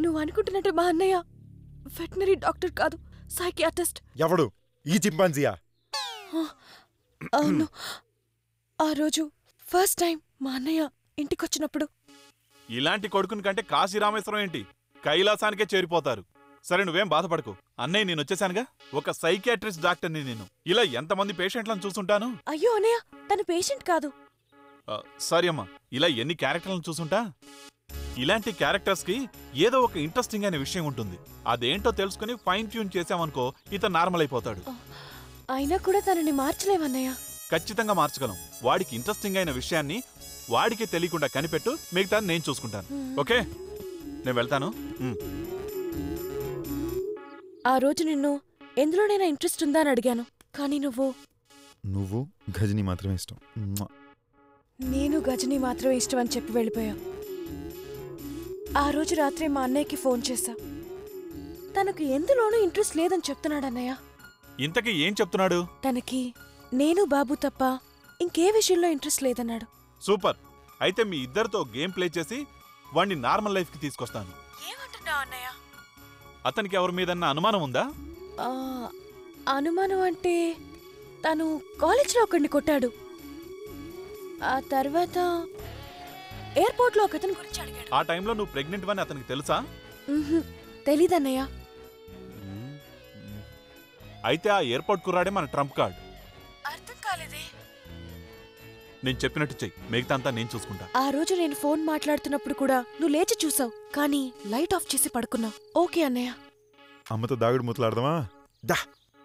నువ్వు అనుకుంటున్నట్టు మా అన్నయ్య వెటనరీ డాక్టర్ కాదు సైకియాట్రిస్ట్ ఎవడు ఈ చింపాంజియా అవును ఆ రోజు ఫస్ట్ టైం మా అన్నయ్య ఇంటికొచ్చినప్పుడు ఇలాంటి కొడుకుని కంటే కాశీ రామేశ్వరం ఏంటి కైలాసానికే చేరిపోతారు సరే నువ్వేం బాధపడకు అన్నయ్య నేను వచ్చేసానుగా ఒక సైకియాట్రిస్ట్ డాక్టర్ని నేను ఇలా ఎంతమంది పేషెంట్లను చూసుంటాను అయ్యో అన్నయ్య తను పేషెంట్ కాదు ఆ, సారీ అమ్మా ఇలా ఎన్ని క్యారెక్టర్లను చూసుంటా ఇలాంటి క్యారెక్టర్స్ కి ఏదో ఒక ఇంట్రెస్టింగ్ అయిన విషయం ఉంటుంది అదేంటో తెలుసుకుని ఫైన్ ట్యూన్ చేసామనుకో ఇతను నార్మల్ అయిపోతాడు అయినా కూడా తనని మార్చలేమన్నయ్య ఖచ్చితంగా మార్చగలం వాడికి ఇంట్రెస్టింగ్ అయిన విషయాన్ని వాడికి తెలియకుండా కనిపెట్టు మిగతా నేను చూసుకుంటాను ఓకే నేను వెళ్తాను ఉమ్. ఆ రోజు నిన్ను ఎందులోనైనా ఇంట్రెస్ట్ ఉందా అని అడిగాను కానీ నువ్వు నువ్వు గజని మాత్రమే ఇష్టం మ్వా. నేను గజని మాత్రమే ఇష్టం అని చెప్పి వెళ్ళిపోయావు ఆ రోజు రాత్రి మా అన్నయ్యకి ఫోన్ చేశా తనకు ఎందులోనూ ఇంట్రెస్ట్ లేదని చెప్తున్నాడు అన్నయ్య ఇంతకీ ఏం చెప్తున్నాడు తనకి నేను బాబు తప్ప ఇంకే విషయంలో ఇంట్రెస్ట్ లేదన్నాడు సూపర్ అయితే మీ ఇద్దరితో గేమ్ ప్లే చేసి వాడిని నార్మల్ లైఫ్ కి తీసుకొస్తాను ఏమంటున్నావు అన్నయ్య అతనికి ఎవరి మీదన్నా అనుమానం ఉందా ఆ, అనుమానం అంటే తను కాలేజ్లో ఒకడిని కొట్టాడు ఆ తర్వాత ఎయిర్పోర్ట్లో ఒక అతని గురించి అడిగాడు ఆ టైంలో నువ్వు ప్రెగ్నెంట్ అని అతనికి తెలుసా ఉహుం, తెలీదన్నయ్య అయితే ఆ ఎయిర్పోర్ట్ కుర్రాడే మన ట్రంప్ కార్డ్ అర్థం కాలేదే నేను చెప్పినట్టు చెయ్యి మిగతా అంతా నేను చూసుకుంటా ఆ రోజు నేను ఫోన్ మాట్లాడుతున్నప్పుడు కూడా నువ్వు లేచి చూసావు కానీ లైట్ ఆఫ్ చేసి పడుకున్నావు ఓకే అన్నయ్య అమ్మతో దాగుడు ముతలాడదామా దా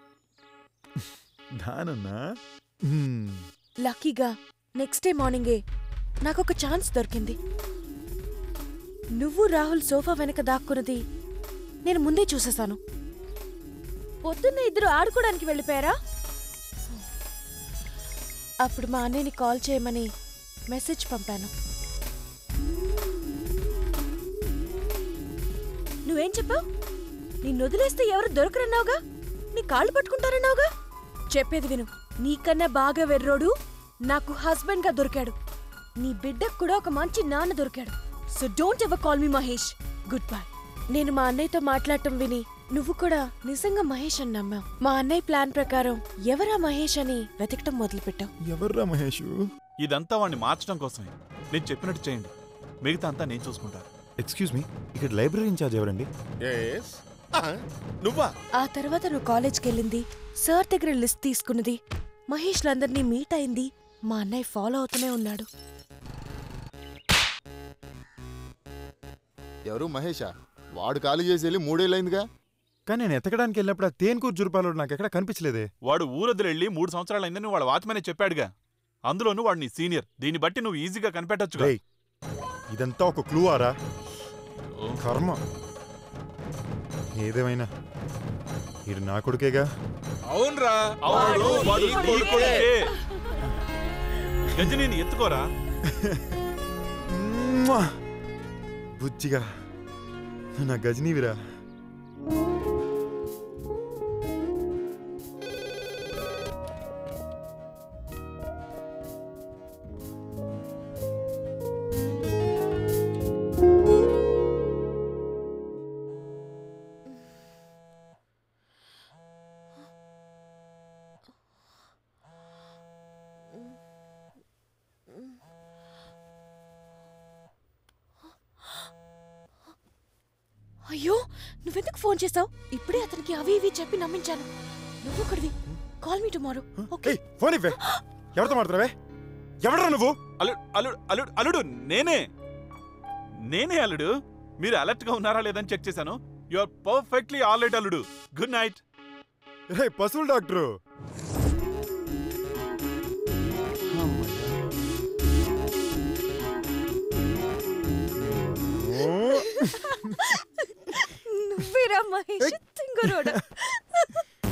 దానన్నా మ్మ్. లక్కీగా నెక్స్ట్ డే మార్నింగే నాకొక ఛాన్స్ దొరికింది నువ్వు రాహుల్ సోఫా వెనక దాక్కున్నది నేను ముందే చూసేశాను పొద్దున్న ఇద్దరు ఆడుకోవడానికి వెళ్ళిపోయారా అప్పుడు మా అన్నయ్యని కాల్ చేయమని మెసేజ్ పంపాను నువ్వేం చెప్పావు నిన్ను వదిలేస్తే ఎవరు దొరకరన్నావుగా నీ కాళ్ళు పట్టుకుంటారన్నావుగా చెప్పేది విను నీకన్నా బాగా వెర్రోడు నాకు హస్బెండ్ గా దొరికాడు నీ బిడ్డకు కూడా ఒక మంచి నాన్న దొరికాడు so don't ever call me Mahesh good bye నేను మా అన్నయ్యతో మాట్లాడటం విని నువ్వు కూడా నిజంగా మహేష్ అని నమ్మావు మా అన్నయ్య ప్లాన్ ప్రకారం ఎవరా మహేష్ అని వెతకటం మొదలుపెట్టావు ఎవర్రా మహేషు ఇదంతా వాడిని మార్చడం కోసమే నేను చెప్పినట్టు చేయండి మిగతా అంతా నేను చూసుకుంటా ఎక్స్క్యూజ్ మీ ఇక్కడ లైబ్రరీ ఇన్ఛార్జ్ ఎవరండి ఎస్ నువ్వా ఆ తర్వాత నువ్వు కాలేజ్కి వెళ్ళింది సార్ దగ్గర లిస్ట్ తీసుకున్నది మహేష్లందరినీ మీట్ అయింది మా అన్నయ్య ఫాలో అవుతూనే ఉన్నాడు ఎవరు మహేషా వాడు ఖాళీ చేసి వెళ్ళి మూడేళ్ళైందిగా కానీ నేను ఎతకడానికి వెళ్ళినప్పుడు ఆ తేన్కూరు జురుపాలో నాకు ఎక్కడ కనిపించలేదే వాడు ఊరొదిలెళ్ళి మూడు సంవత్సరాలు అయిందని వాళ్ళ వాచ్మెనే చెప్పాడుగా అందులోనూ వాడు నీ సీనియర్ దీన్ని బట్టి నువ్వు ఈజీగా కనిపెట్టొచ్చుగా రేయ్ ఇదంతా ఒక క్లూ ఆరా కర్మ ఏదేమైనా ఇది నా కొడుకేగా అవునరా అవును, వాడు నీ కొడుకే. గజనీని ఎత్తుకోరా మ్వా! బుజ్జిగా నా గజనీవిరా అయ్యో నువ్వెందుకు ఫోన్ చేసావు ఇప్పుడే అతనికి అవి ఇవి చెప్పి నమ్మించాను నువ్వు ఒకటివి కాల్ మీ టుమారో ఓకే ఏయ్ ఫోన్ ఇవ్వే ఎవరితో మాట్లాడతావే ఎవడరా నువ్వు అల్లుడు అల్లుడు అల్లుడు అల్లుడు నేనే నేనే అల్లుడు మీరు అలర్ట్ గా ఉన్నారా లేదని చెక్ చేశాను you are perfectly all right అల్లుడు గుడ్ నైట్ రే పశువుల డాక్టరు ఓ, నువ్వేరా మహేష్ తింగరోడా